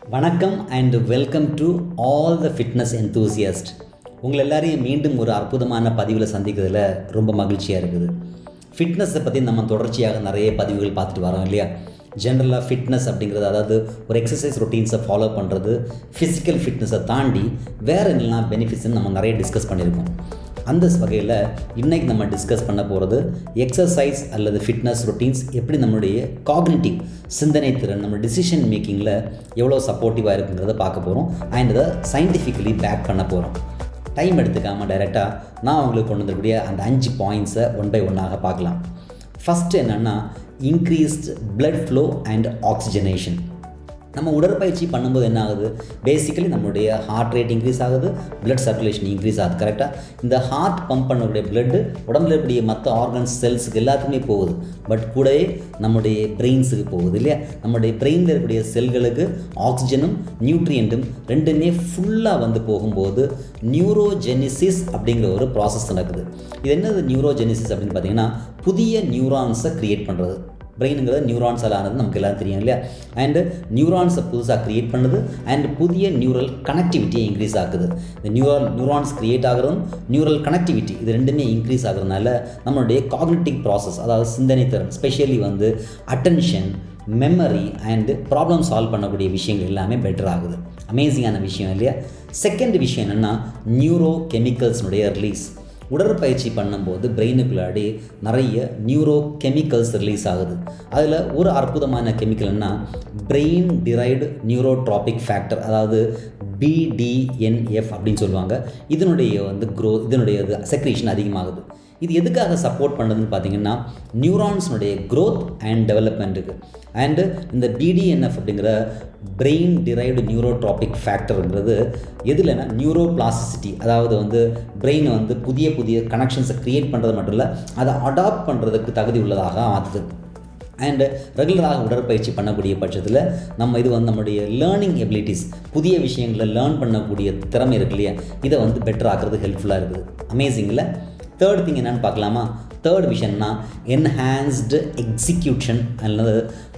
வணக்கம் and welcome to all the fitness enthusiast உங்களை எல்லாரையும் மீண்டும் ஒரு அற்புதமான பதிவில் சந்திக்கிறதுல ரொம்ப மகிழ்ச்சியாக இருக்குது ஃபிட்னஸை பற்றி நம்ம தொடர்ச்சியாக நிறைய பதிவுகள் பார்த்துட்டு வரோம் இல்லையா ஜென்ரலாக ஃபிட்னஸ் அப்படிங்கிறது அதாவது ஒரு எக்ஸசைஸ் ரொட்டீன்ஸை ஃபாலோ பண்ணுறது ஃபிசிக்கல் ஃபிட்னஸை தாண்டி வேறு என்னெல்லாம் பெனிஃபிட்ஸ்னு நம்ம நிறைய டிஸ்கஸ் பண்ணியிருக்கோம் அந்த வகையில் இன்றைக்கி நம்ம டிஸ்கஸ் பண்ண போகிறது எக்ஸசைஸ் அல்லது ஃபிட்னஸ் ரொட்டீன்ஸ் எப்படி நம்மளுடைய காக்னிட்டிவ் சிந்தனை திறன் நம்ம டிசிஷன் மேக்கிங்கில் எவ்வளோ சப்போர்ட்டிவாக இருக்குங்கிறத பார்க்க போகிறோம் அண்ட் அதை சயின்டிஃபிக்கலி பேக் பண்ண போகிறோம் டைம் எடுத்துக்காமல் டைரெக்டாக நான் உங்களுக்கு கொண்டு வந்தக்கூடிய அந்த அஞ்சு பாயிண்ட்ஸை ஒன் பை ஒன்னாக பார்க்கலாம் ஃபஸ்ட்டு என்னென்னா increased blood flow and oxygenation நம்ம உடற்பயிற்சி பண்ணும்போது என்ன ஆகுது பேசிக்கலி நம்மளுடைய ஹார்ட் ரேட் இன்க்ரீஸ் ஆகுது பிளட் சர்க்குலேஷன் இன்க்ரீஸ் ஆகுது கரெக்டாக இந்த ஹார்ட் பம்ப் பண்ணக்கூடிய பிளட்டு உடம்புல இருக்கக்கூடிய மற்ற ஆர்கன்ஸ் செல்ஸுக்கு எல்லாத்துக்குமே போகுது பட் கூடவே நம்முடைய பிரெயின்ஸுக்கு போகுது இல்லையா நம்முடைய பிரெயினில் இருக்கக்கூடிய செல்களுக்கு ஆக்சிஜனும் நியூட்ரியண்ட்டும் ரெண்டுமே ஃபுல்லாக வந்து போகும்போது நியூரோஜெனிசிஸ் அப்படிங்கிற ஒரு ப்ராசஸ் நடக்குது இது என்னது நியூரோஜெனிசிஸ் அப்படின்னு பார்த்தீங்கன்னா புதிய நியூரான்ஸை க்ரியேட் பண்ணுறது பிரெயினுங்கிறது நியூரான்ஸால் ஆனது நமக்கு எல்லாம் தெரியும் இல்லையா அண்டு நியூரான்ஸை புதுசாக க்ரியேட் பண்ணுது அண்ட் புதிய நியூரல் கனெக்டிவிட்டியை இன்க்ரீஸ் ஆகுது இந்த நியூரல் நியூரான்ஸ் க்ரியேட் ஆகிறதும் நியூரல் கனெக்டிவிட்டி இது ரெண்டுமே இன்க்ரீஸ் ஆகுறதுனால நம்மளுடைய காக்னிட்டிவ் ப்ராசஸ் அதாவது சிந்தனை திறன் ஸ்பெஷலி வந்து attention memory and problem solve பண்ணக்கூடிய விஷயங்கள் எல்லாமே பெட்டர் ஆகுது அமேசிங்கான விஷயம் இல்லையா செகண்ட் விஷயம் என்னென்னா நியூரோ கெமிக்கல்ஸ்னுடைய ரிலீஸ் உடற்பயிற்சி பண்ணும்போது பிரெயினுக்குள்ளாடி நிறைய நியூரோ கெமிக்கல்ஸ் ரிலீஸ் ஆகுது அதில் ஒரு அற்புதமான கெமிக்கல்னா பிரெயின் டிரைவ்டு நியூரோட்ராபிக் ஃபேக்டர் அதாவது பிடிஎன்எஃப் அப்படின்னு சொல்லுவாங்க இதனுடைய வந்து க்ரோ இதனுடைய செக்ரேஷன் அதிகமாகுது இது எதுக்காக சப்போர்ட் பண்ணுதுன்னு பார்த்தீங்கன்னா நியூரான்ஸ்னுடைய க்ரோத் அண்ட் டெவலப்மெண்ட்டுக்கு அண்டு இந்த பிடிஎன்எஃப் அப்படிங்கிற பிரெயின் டிரைவ்டு நியூரோட்ராபிக் ஃபேக்டருங்கிறது எதுலனா நியூரோ பிளாசிசிட்டி அதாவது வந்து பிரெயின் வந்து புதிய புதிய கனெக்ஷன்ஸை க்ரியேட் பண்ணுறது மட்டும் இல்லை அதை அடாப்ட் பண்ணுறதுக்கு தகுதி உள்ளதாக மாற்றுது அண்டு ரெகுலராக உடற்பயிற்சி பண்ணக்கூடிய பட்சத்தில் நம்ம இது வந்து நம்முடைய லேர்னிங் எபிலிட்டிஸ் புதிய விஷயங்களை லேர்ன் பண்ணக்கூடிய திறமை இருக்கு இல்லையா இதை வந்து பெட்டர் ஆக்குறது ஹெல்ப்ஃபுல்லாக இருக்குது அமேசிங்கில் தேர்ட் திங் என்னென்னு பார்க்கலாமா தேர்ட் விஷயம்னா என்ஹான்ஸ்டு எக்ஸிக்யூஷன் அல்லது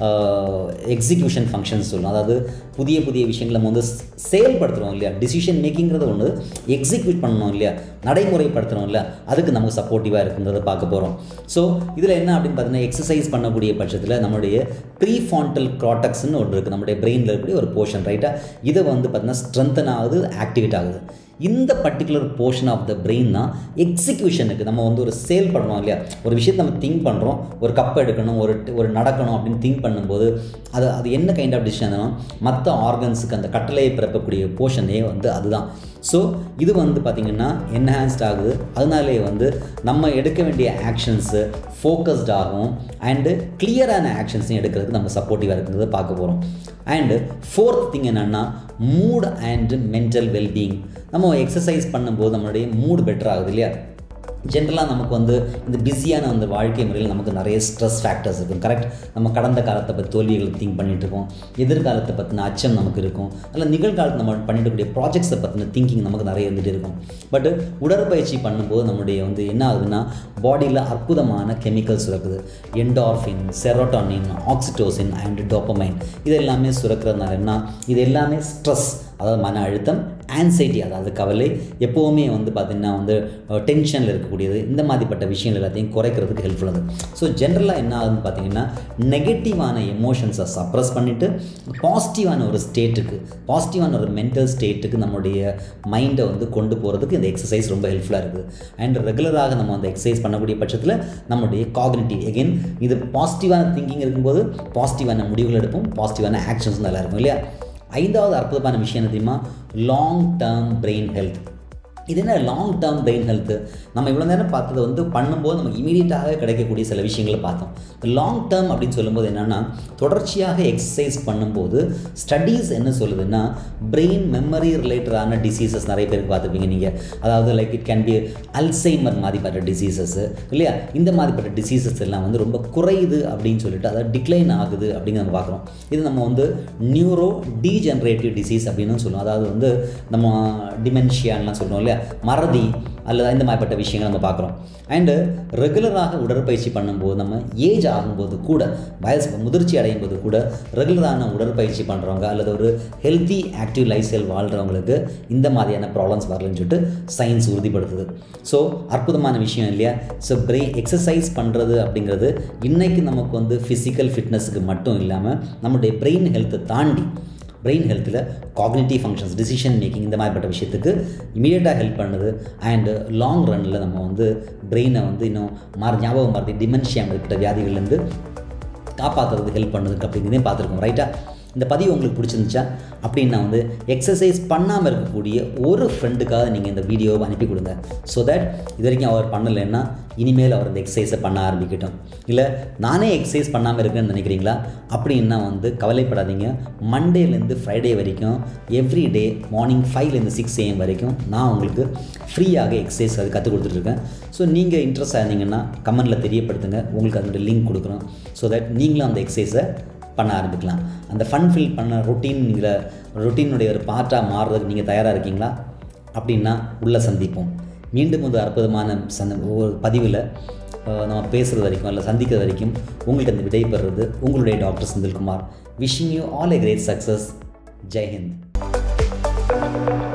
எக்ஸிக்யூஷன் ஃபங்க்ஷன்ஸ் சொல்லணும் அதாவது புதிய புதிய விஷயங்களை நம்ம வந்து செயல்படுத்துகிறோம் இல்லையா டிசிஷன் மேக்கிங்கிறது ஒன்று எக்ஸிக்யூட் பண்ணணும் இல்லையா நடைமுறைப்படுத்துகிறோம் இல்லையா அதுக்கு நமக்கு சப்போர்ட்டிவாக இருக்குங்கிறத பார்க்க போகிறோம் ஸோ இதில் என்ன அப்படின்னு பார்த்தீங்கன்னா எக்ஸசைஸ் பண்ணக்கூடிய பட்சத்தில் நம்மளுடைய ப்ரீ ஃபாண்டல் க்ராட்டக்ஸ்னு ஒன்று இருக்குது நம்மளுடைய பிரெயினில் இருக்கக்கூடிய ஒரு போர்ஷன் ரைட்டாக இதை வந்து பார்த்திங்கன்னா ஸ்ட்ரென்தன் ஆகுது ஆக்டிவேட் ஆகுது இந்த particular portion of the brain தான் எக்ஸிக்யூஷனுக்கு நம்ம வந்து ஒரு சேல் பண்ணுறோம் இல்லையா ஒரு விஷயத்தை நம்ம திங்க் பண்ணுறோம் ஒரு கப் எடுக்கணும் ஒரு ஒரு நடக்கணும் அப்படின்னு திங்க் பண்ணும்போது அது அது என்ன கைண்ட் ஆஃப் டிசிஷன் மற்ற ஆர்கன்ஸுக்கு அந்த கட்டளையை பிறப்பக்கூடிய போர்ஷனே வந்து அதுதான் ஸோ இது வந்து பார்த்திங்கன்னா என்ஹான்ஸ்ட் ஆகுது அதனாலே வந்து நம்ம எடுக்க வேண்டிய ஆக்ஷன்ஸு ஃபோக்கஸ்ட் ஆகும் அண்டு கிளியரான ஆக்ஷன்ஸையும் எடுக்கிறதுக்கு நம்ம சப்போர்ட்டிவாக இருக்கிறத பார்க்க போகிறோம் அண்டு ஃபோர்த் திங் என்னென்னா மூட் அண்டு மென்டல் வெல்பீயிங் நம்ம எக்ஸசைஸ் பண்ணும்போது நம்மளுடைய மூடு பெட்டர் ஆகுது இல்லையா ஜென்ரலாக நமக்கு வந்து இந்த பிஸியான அந்த வாழ்க்கை முறையில் நமக்கு நிறைய ஸ்ட்ரெஸ் ஃபேக்டர்ஸ் இருக்கும் கரெக்ட் நம்ம கடந்த காலத்தை பற்றி தோல்விகளை திங்க் பண்ணிகிட்டு இருக்கோம் எதிர்காலத்தை பற்றின அச்சம் நமக்கு இருக்கும் அல்ல நிகழ்காலத்தில் நம்ம பண்ணிட்டுக்கூடிய ப்ராஜெக்ட்ஸை பற்றின திங்கிங் நமக்கு நிறைய இருந்துகிட்டு இருக்கும் பட் உடற்பயிற்சி பண்ணும்போது நம்முடைய வந்து என்ன ஆகுதுன்னா பாடியில் அற்புதமான கெமிக்கல்ஸ் சுரக்குது endorphin serotonin oxytocin and dopamine இது எல்லாமே சுரக்கிறதுனால என்ன இது எல்லாமே ஸ்ட்ரெஸ் அதாவது மன அழுத்தம் ஆன்சைட்டி அதாவது கவலை எப்போவுமே வந்து பார்த்திங்கன்னா வந்து டென்ஷனில் இருக்கக்கூடியது இந்த மாதிரிப்பட்ட விஷயங்கள் எல்லாத்தையும் குறைக்கிறதுக்கு ஹெல்ப்ஃபுல்லாக ஸோ ஜென்ரலாக என்ன ஆகுதுன்னு பார்த்தீங்கன்னா நெகட்டிவான எமோஷன்ஸை சப்ரஸ் பண்ணிவிட்டு பாசிட்டிவான ஒரு ஸ்டேட்டுக்கு பாசிட்டிவான ஒரு மென்டல் ஸ்டேட்டுக்கு நம்மளுடைய மைண்டை வந்து கொண்டு போகிறதுக்கு இந்த எக்ஸசைஸ் ரொம்ப ஹெல்ப்ஃபுல்லாக இருக்குது அண்ட் ரெகுலராக நம்ம அந்த எக்ஸசைஸ் பண்ணக்கூடிய பட்சத்தில் நம்மளுடைய காக்னிட்டிவ் எகெயின் இது பாசிட்டிவான திங்கிங் இருக்கும்போது பாசிட்டிவான முடிவுகள் எடுப்போம் பாசிட்டிவான ஆக்ஷன்ஸ் நல்லா இருக்கும் இல்லையா ஐந்தாவது அற்புதமான விஷயம் என்ன தெரியுமா லாங் டேர்ம் பிரெயின் ஹெல்த் இது என்ன லாங் டேர்ம் பிரெயின் ஹெல்த்து நம்ம இவ்வளோ நேரம் பார்த்தது வந்து பண்ணும்போது நமக்கு இமீடியட்டாக கிடைக்கக்கூடிய சில விஷயங்களை பார்த்தோம் லாங் டேர்ம் அப்படின்னு சொல்லும்போது என்னென்னா தொடர்ச்சியாக எக்ஸசைஸ் பண்ணும்போது ஸ்டடீஸ் என்ன சொல்லுதுன்னா பிரெயின் மெமரி ரிலேட்டடான டிசீசஸ் நிறைய பேருக்கு பார்த்துருப்பீங்க நீங்கள் அதாவது like it can be Alzheimer மாதிரிப்பட்ட டிசீசஸ் இல்லையா இந்த மாதிரிப்பட்ட டிசீசஸ் எல்லாம் வந்து ரொம்ப குறையுது அப்படின்னு சொல்லிட்டு அதாவது டிக்ளைன் ஆகுது அப்படின்னு நம்ம பார்க்குறோம் இது நம்ம வந்து நியூரோ டீஜென்ரேட்டிவ் டிசீஸ் அப்படின்னு சொல்லுவோம் அதாவது வந்து நம்ம டிமென்ஷியான்லாம் சொல்லுவோம் இல்லையா மறதி அல்லது இந்த மாதிரிப்பட்ட விஷயங்கள் நம்ம பார்க்குறோம் அண்டு ரெகுலராக உடற்பயிற்சி பண்ணும்போது நம்ம ஏஜ் ஆகும்போது கூட வயசு முதிர்ச்சி அடையும் போது கூட ரெகுலரான உடற்பயிற்சி பண்ணுறவங்க அல்லது ஒரு ஹெல்த்தி ஆக்டிவ் லைஃப் ஸ்டைல் வாழ்கிறவங்களுக்கு இந்த மாதிரியான ப்ராப்ளம்ஸ் வரலன்னு சொல்லிட்டு சயின்ஸ் உறுதிப்படுத்துது ஸோ அற்புதமான விஷயம் இல்லையா ஸோ பிரெயின் எக்ஸசைஸ் பண்ணுறது அப்படிங்கிறது இன்றைக்கி நமக்கு வந்து ஃபிசிக்கல் ஃபிட்னஸுக்கு மட்டும் இல்லாமல் நம்மளுடைய பிரெயின் ஹெல்த்தை தாண்டி பிரெயின் ஹெல்த்தில் காக்னிட்டிவ் ஃபங்க்ஷன்ஸ் டிசிஷன் மேக்கிங் இந்த மாதிரிப்பட்ட விஷயத்துக்கு இமீடியட்டாக ஹெல்ப் பண்ணுது அண்டு லாங் ரன்னில் நம்ம வந்து பிரெயினை வந்து இன்னும் மாற ஞாபகம் மறதி டிமென்ஷியா இருக்கிற வியாதிகள்லேருந்து காப்பாற்றுறது ஹெல்ப் பண்ணுது அப்படிங்கிறதையும் பார்த்துருக்கோம் ரைட்டா இந்த பதிவு உங்களுக்கு பிடிச்சிருந்துச்சா அப்படின்னு நான் வந்து எக்ஸசைஸ் பண்ணாமல் இருக்கக்கூடிய ஒரு ஃப்ரெண்டுக்காக நீங்கள் இந்த வீடியோவை அனுப்பி கொடுங்க ஸோ தட் இது வரைக்கும் அவர் பண்ணலைன்னா இனிமேல் அவர் இந்த எக்ஸசைஸை பண்ண ஆரம்பிக்கட்டும் இல்லை நானே எக்ஸசைஸ் பண்ணாமல் இருக்கேன்னு நினைக்கிறீங்களா அப்படின்னா வந்து கவலைப்படாதீங்க மண்டேலேருந்து ஃப்ரைடே வரைக்கும் எவ்ரி டே மார்னிங் ஃபைவ்லேருந்து சிக்ஸ் ஏஎம் வரைக்கும் நான் உங்களுக்கு ஃப்ரீயாக எக்ஸசைஸ் அது கற்றுக் கொடுத்துட்ருக்கேன் ஸோ நீங்கள் இன்ட்ரெஸ்ட் ஆனீங்கன்னா கமெண்ட்டில் தெரியப்படுத்துங்க உங்களுக்கு அதனுடைய லிங்க் கொடுக்குறோம் ஸோ தட் நீங்களும் அந்த எக்ஸசைஸை பண்ண ஆரம்பிக்கலாம் அந்த ஃபன் ஃபில் பண்ண ரொட்டீன் நீங்கள் ரொட்டீனுடைய ஒரு பார்ட்டாக மாறுறதுக்கு நீங்கள் தயாராக இருக்கீங்களா அப்படின்னா உள்ளே சந்திப்போம் மீண்டும் ஒரு அற்புதமான சந்த ஒரு பதிவில் நம்ம பேசுகிறது வரைக்கும் இல்லை சந்திக்கிறது வரைக்கும் உங்கள்கிட்ட இந்த விடைபெறுறது உங்களுடைய doctor Senthilkumar wishing you all a great success Jai Hind